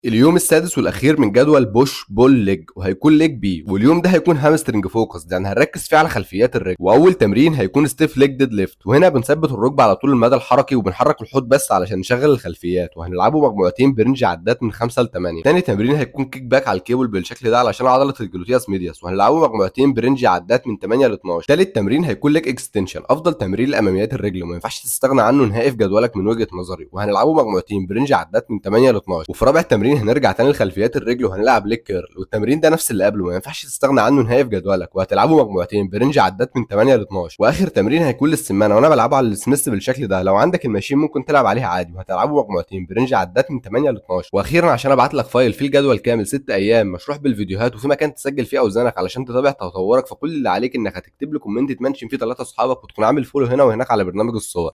اليوم السادس والاخير من جدول بوش بول ليج وهيكون ليج بي واليوم ده هيكون هامسترنج فوكس يعني هنركز فيه على خلفيات الرجل واول تمرين هيكون ستيف ليج ديد ليفت وهنا بنثبت الركبه على طول المدى الحركي وبنحرك الحوض بس علشان نشغل الخلفيات وهنلعبه مجموعتين برنج عدات من 5 ل 8 تاني تمرين هيكون كيك باك على الكيبل بالشكل ده علشان عضله الجلوتياس ميدياس وهنلعبه مجموعتين برنج عدات من 8 ل 12 تالت تمرين هيكون ليج اكستنشن افضل تمرين لاماميات الرجل وما ينفعش تستغنى عنه نهائي في جدولك من وجهه نظري وهنلعبه مجموعتين برنج عدات من 8 ل 12 وفي رابع تمرين هنرجع تاني خلفيات الرجل وهنلعب ليج كيرل والتمرين ده نفس اللي قبله ما ينفعش تستغنى عنه نهائي في جدولك وهتلعبوا مجموعتين برنج عدات من 8 ل 12 واخر تمرين هيكون للسمانه وانا بلعبه على السميث بالشكل ده لو عندك الماشين ممكن تلعب عليها عادي وهتلعبوا مجموعتين برنج عدات من 8 ل 12 واخيرا عشان ابعت لك فايل فيه الجدول كامل 6 ايام مشروح بالفيديوهات وفي مكان تسجل فيه اوزانك علشان تتابع تطورك فكل اللي عليك انك هتكتب لي كومنت تمنشن فيه ثلاثه اصحابك وتكون عامل فولو هنا وهناك على برنامج الصور